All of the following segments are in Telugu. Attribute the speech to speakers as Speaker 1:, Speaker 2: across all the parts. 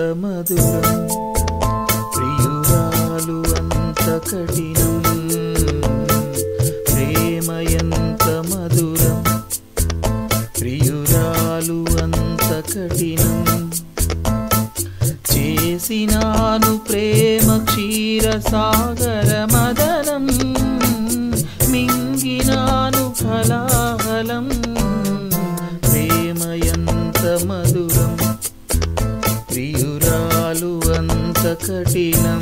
Speaker 1: మధురం ప్రియురాలు అంత కఠినం ప్రేమ ఎంత మధురం ప్రియురాలు అంత కఠినం చేసినాను ప్రేమ క్షీర సాగర మదనం మింగినాను హలాహలం ప్రేమ ఎంత మధురం ప్రియురాలు అంత కఠినం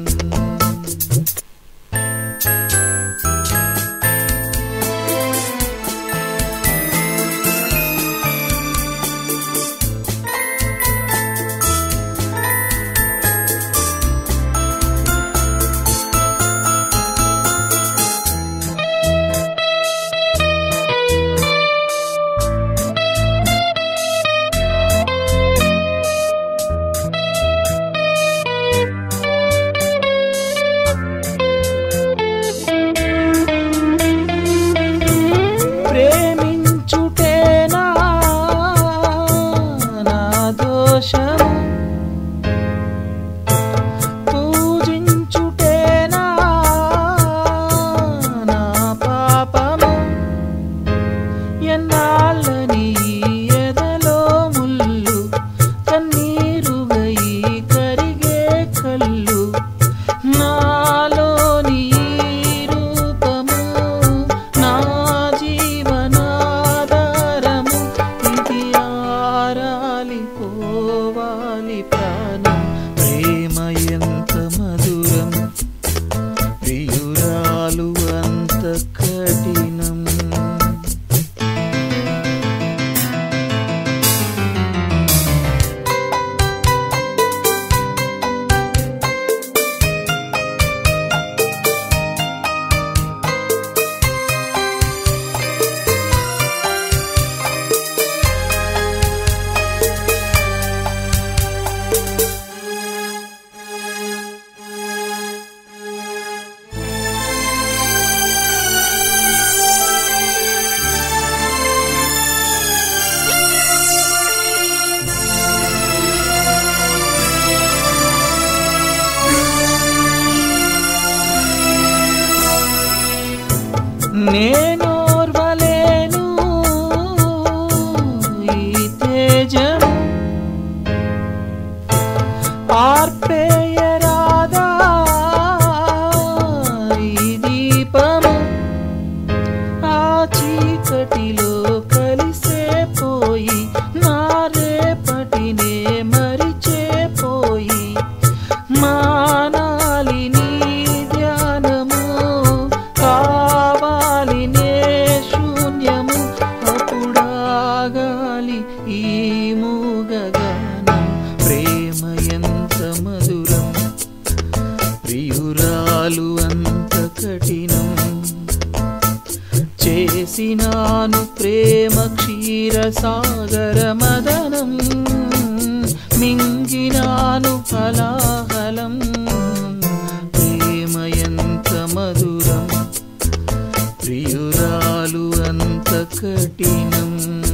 Speaker 1: ప్రేమించుటేనా నా దోషము పూజించుటేనా నా పాపము ఎన్నాళ్ళని ఎదలో ముళ్ళు కన్నీరుగై కరిగే కళ్ళు నాలోని ఈ రూపము నా జీవనాధారము ఇది ఆరాలి పోవాలి ప్రాణం ప్రేమ ఎంత మధురం ప్రియురాలు అంత కఠినం నేనోర్వలేను ఈ తేజం ఆర్పేయరాదా ఈ దీపము ఆ చీకటిలో కలిసే పోయి నా రేపటినే మరిచే పోయి మానాలి నీ ధ్యానము కావాలి నే శూన్యము అప్పుడాగాలి ఈ మూగగానం ప్రేమ ఎంత మధురం ప్రియురాలు అంత కఠినం చేసినాను ప్రేమ క్షీర సాగర మదనం మింగినాను ఫలాహలం ప్రేమ ఎంత మధురం ప్రియురాలు అంత కఠినం